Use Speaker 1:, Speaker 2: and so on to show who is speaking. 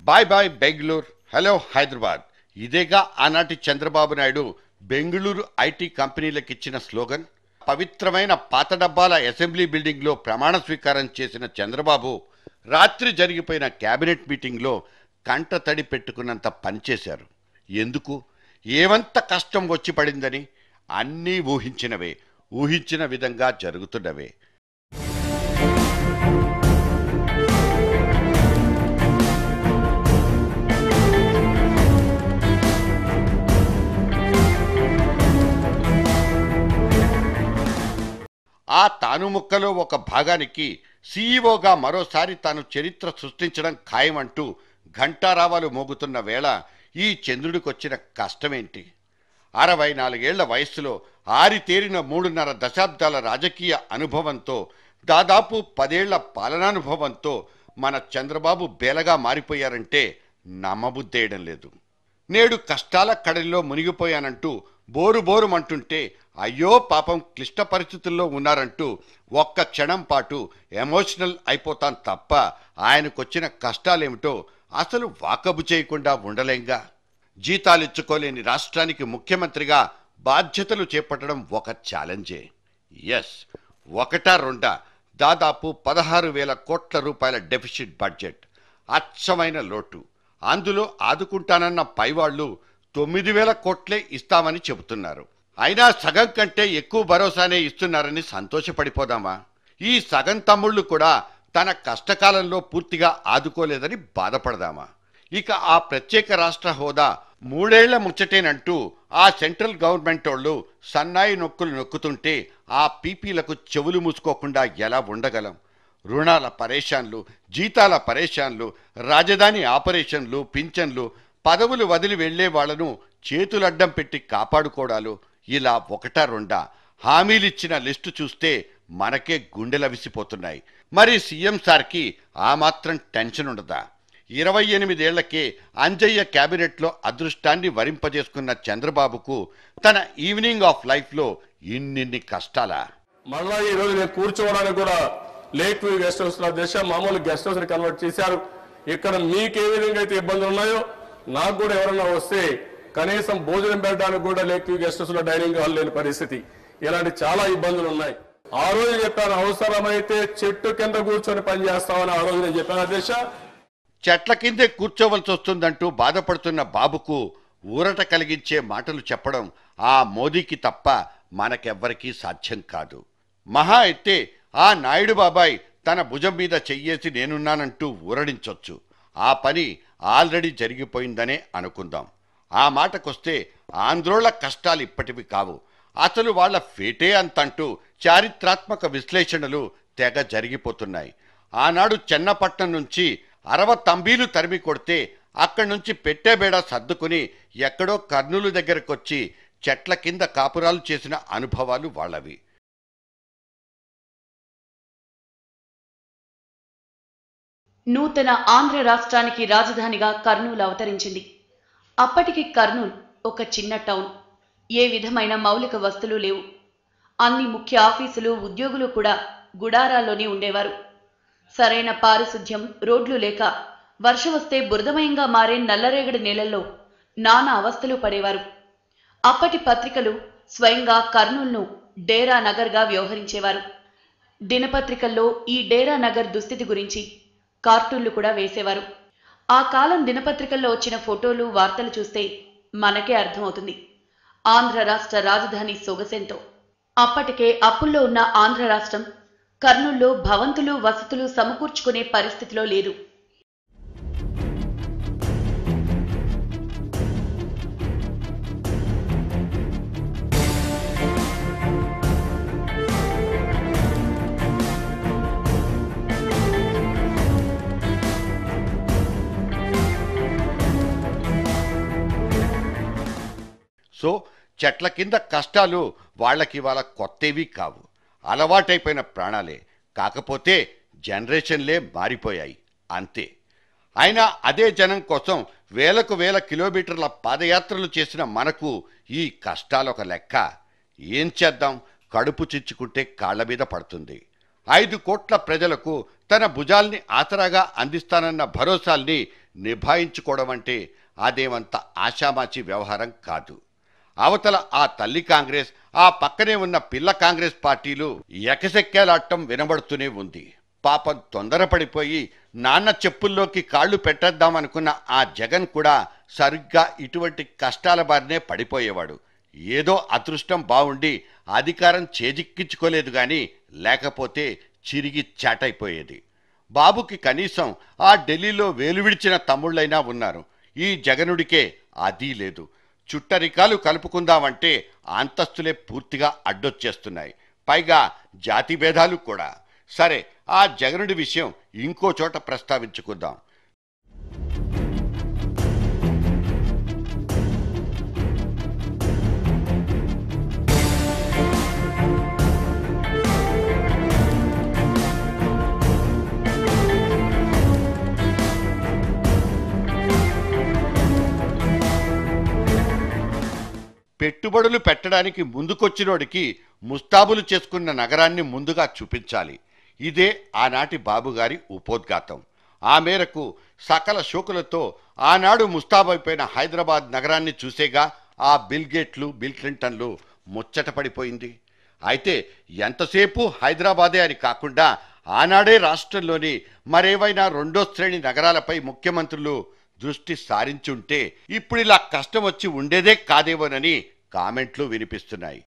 Speaker 1: bye bye Bengaluru hello Hyderabad ఇదేగా ఆనాటి Chandrababu Naidu Bengaluru IT కంపెనీలకు ఇచ్చిన స్లోగన్ పవిత్రమైన పాత డబ్బాల అసెంబ్లీ బిల్డింగ్లో ప్రమాణ స్వీకారం చేసిన చంద్రబాబు రాత్రి జరిగిపోయిన కేబినెట్ మీటింగ్లో కంట తడి పెట్టుకున్నంత పనిచేశారు ఎందుకు ఏమంత కష్టం వచ్చి పడిందని అన్నీ ఊహించినవే ఊహించిన విధంగా జరుగుతున్నవే ఆ తాను ముక్కలో ఒక భాగానికి సీఈఓగా మరోసారి తాను చరిత్ర సృష్టించడం ఖాయమంటూ ఘంటారావాలు మోగుతున్న వేళ ఈ చంద్రుడికొచ్చిన కష్టమేంటి అరవై నాలుగేళ్ల వయస్సులో ఆరితేరిన మూడున్నర దశాబ్దాల రాజకీయ అనుభవంతో దాదాపు పదేళ్ల పాలనానుభవంతో మన చంద్రబాబు బేలగా మారిపోయారంటే నమ్మబుద్ధేయడం లేదు నేడు కష్టాల కడలిలో మునిగిపోయానంటూ బోరు బోరుమంటుంటే అయ్యో పాపం క్లిష్ట పరిస్థితుల్లో ఉన్నారంటూ ఒక్క క్షణం పాటు ఎమోషనల్ అయిపోతాం తప్ప ఆయనకొచ్చిన కష్టాలేమిటో అసలు వాకబు చేయకుండా ఉండలేంగా జీతాలిచ్చుకోలేని రాష్ట్రానికి ముఖ్యమంత్రిగా బాధ్యతలు చేపట్టడం ఒక ఛాలెంజే ఎస్ ఒకటా రెండా దాదాపు పదహారు వేల కోట్ల రూపాయల డెఫిసిట్ బడ్జెట్ అచ్చమైన లోటు అందులో ఆదుకుంటానన్న పైవాళ్లు తొమ్మిది వేల కోట్లే ఇస్తామని చెబుతున్నారు అయినా సగం కంటే ఎక్కువ భరోసానే ఇస్తున్నారని సంతోషపడిపోదామా ఈ సగం తమ్ముళ్ళు కూడా తన కష్టకాలంలో పూర్తిగా ఆదుకోలేదని బాధపడదామా ఇక ఆ ప్రత్యేక రాష్ట్ర హోదా మూడేళ్ల ముచ్చటేనంటూ ఆ సెంట్రల్ గవర్నమెంట్ వాళ్ళు సన్నాయి నొక్కులు నొక్కుతుంటే ఆ పీపీలకు చెవులు మూసుకోకుండా ఎలా ఉండగలం రుణాల పరేషాన్లు జీతాల పరేషాన్లు రాజధాని ఆపరేషన్లు పింఛన్లు పదవులు వదిలి వెళ్లే వాళ్లను చేతులడ్డం పెట్టి కాపాడుకోవడాలు ఇలా ఒకటా రెండా హామీలిచ్చిన లిస్టు చూస్తే మనకే గుండెలవిసిపోతున్నాయి మరి సీఎం సార్కి ఆ మాత్రం టెన్షన్ ఉండదా ఇరవై ఎనిమిదేళ్లకే అంజయ్య క్యాబినెట్లో అదృష్టాన్ని వరింపజేసుకున్న చంద్రబాబుకు తన ఈవినింగ్ ఆఫ్ లైఫ్లో ఇన్నిన్ని కష్టాలా
Speaker 2: మళ్ళా ఈ రోజు నేను కూర్చోవడానికి కూడా లేక్ వ్యూ గెస్ట్ హౌస్ లో దశ మామూలు గెస్ట్ హౌస్ ని కన్వర్ట్ చేశారు ఇక్కడ మీకు ఏ విధంగా అయితే ఇబ్బందులు ఉన్నాయో నాకు కూడా ఎవరన్నా వస్తే కనీసం భోజనం పెట్టడానికి కూడా లేక్ వ్యూ గెస్ట్ హౌస్ లో డైనింగ్ హాల్ లేని పరిస్థితి ఇలాంటి చాలా ఇబ్బందులు ఉన్నాయి ఆ రోజు చెప్పాను అవసరమైతే చెట్టు కింద కూర్చొని పనిచేస్తామని ఆ రోజు నేను చెప్పాను అధ్యక్ష
Speaker 1: చెట్ల కిందే కూర్చోవలసి వస్తుందంటూ బాధపడుతున్న బాబుకు ఊరట కలిగించే మాటలు చెప్పడం ఆ మోదీకి తప్ప మనకెవ్వరికీ సాధ్యం కాదు మహా అయితే ఆ నాయుడు బాబాయ్ తన భుజం మీద చెయ్యేసి నేనున్నానంటూ ఊరడించొచ్చు ఆ పని ఆల్రెడీ జరిగిపోయిందనే అనుకుందాం ఆ మాటకొస్తే ఆంధ్రోళ్ల కష్టాలు ఇప్పటివి కావు అసలు వాళ్ళ ఫేటే అంతంటూ చారిత్రాత్మక విశ్లేషణలు తెగ జరిగిపోతున్నాయి ఆనాడు చెన్నపట్నం నుంచి అరవ తంబీలు తరిమి కొడితే అక్కడి నుంచి పెట్టేబేడ సర్దుకుని ఎక్కడో కర్నూలు దగ్గరకొచ్చి చెట్ల కింద కాపురాలు చేసిన అనుభవాలు వాళ్ళవి
Speaker 3: నూతన ఆంధ్ర రాష్ట్రానికి రాజధానిగా కర్నూలు అవతరించింది అప్పటికి కర్నూలు ఒక చిన్న టౌన్ ఏ విధమైన మౌలిక వస్తువులు లేవు అన్ని ముఖ్య ఆఫీసులు ఉద్యోగులు కూడా గుడారాల్లోనే ఉండేవారు సరైన పారిశుధ్యం రోడ్లు లేక వర్షం వస్తే బురదమయంగా మారే నల్లరేగడి నేలల్లో నానా అవస్థలు పడేవారు అప్పటి పత్రికలు స్వయంగా కర్నూలును డేరా నగర్గా వ్యవహరించేవారు దినపత్రికల్లో ఈ డేరా నగర్ దుస్థితి గురించి కార్టూన్లు కూడా వేసేవారు ఆ కాలం దినపత్రికల్లో వచ్చిన ఫోటోలు వార్తలు చూస్తే మనకే అర్థమవుతుంది ఆంధ్ర రాష్ట్ర రాజధాని సొగసెంతో అప్పటికే అప్పుల్లో ఉన్న ఆంధ్ర రాష్ట్రం కర్నూల్లో భవంతులు వసతులు సమకూర్చుకునే పరిస్థితిలో లేదు
Speaker 1: సో చెట్ల కింద కష్టాలు వాళ్ళకి వాళ్ళ కొత్తవి కావు అలవాటైపోయిన ప్రాణాలే కాకపోతే జనరేషన్లే మారిపోయాయి అంతే అయినా అదే జనం కోసం వేలకు వేల కిలోమీటర్ల పాదయాత్రలు చేసిన మనకు ఈ కష్టాలొక లెక్క ఏం చేద్దాం కడుపు చిచ్చుకుంటే కాళ్ళ మీద పడుతుంది ఐదు కోట్ల ప్రజలకు తన భుజాల్ని ఆసరాగా అందిస్తానన్న భరోసాల్ని నిభాయించుకోవడం అంటే అదేమంత ఆషామాచి వ్యవహారం కాదు అవతల ఆ తల్లి కాంగ్రెస్ ఆ పక్కనే ఉన్న పిల్ల కాంగ్రెస్ పార్టీలు ఎకసెక్కేలాటం వినబడుతూనే ఉంది పాపం తొందరపడిపోయి నాన్న చెప్పుల్లోకి కాళ్ళు పెట్టేద్దామనుకున్న ఆ జగన్ కూడా సరిగ్గా ఇటువంటి కష్టాల బారినే పడిపోయేవాడు ఏదో అదృష్టం బావుండి అధికారం చేజిక్కించుకోలేదు గాని లేకపోతే చిరిగి చాటైపోయేది బాబుకి కనీసం ఆ ఢిల్లీలో వేలు విడిచిన తమ్ముళ్ళైనా ఉన్నారు ఈ జగనుడికే అదీ లేదు చుట్టరికాలు కలుపుకుందామంటే అంతస్తులే పూర్తిగా అడ్డొచ్చేస్తున్నాయి పైగా జాతి భేదాలు కూడా సరే ఆ జగనుడి విషయం ఇంకో చోట ప్రస్తావించుకుందాం పెట్టుబడులు పెట్టడానికి ముందుకొచ్చినోడికి ముస్తాబులు చేసుకున్న నగరాన్ని ముందుగా చూపించాలి ఇదే ఆనాటి బాబుగారి ఉపోద్ఘాతం ఆ మేరకు సకల శోకులతో ఆనాడు ముస్తాబైపోయిన హైదరాబాద్ నగరాన్ని చూసేగా ఆ బిల్ గేట్లు బిల్ క్లింటన్లు ముచ్చటపడిపోయింది అయితే ఎంతసేపు హైదరాబాదే అని కాకుండా ఆనాడే రాష్ట్రంలోని మరేవైనా రెండో శ్రేణి నగరాలపై ముఖ్యమంత్రులు దృష్టి సారించుంటే ఇప్పుడు ఇలా కష్టం వచ్చి ఉండేదే కాదేమోనని కామెంట్లు వినిపిస్తున్నాయి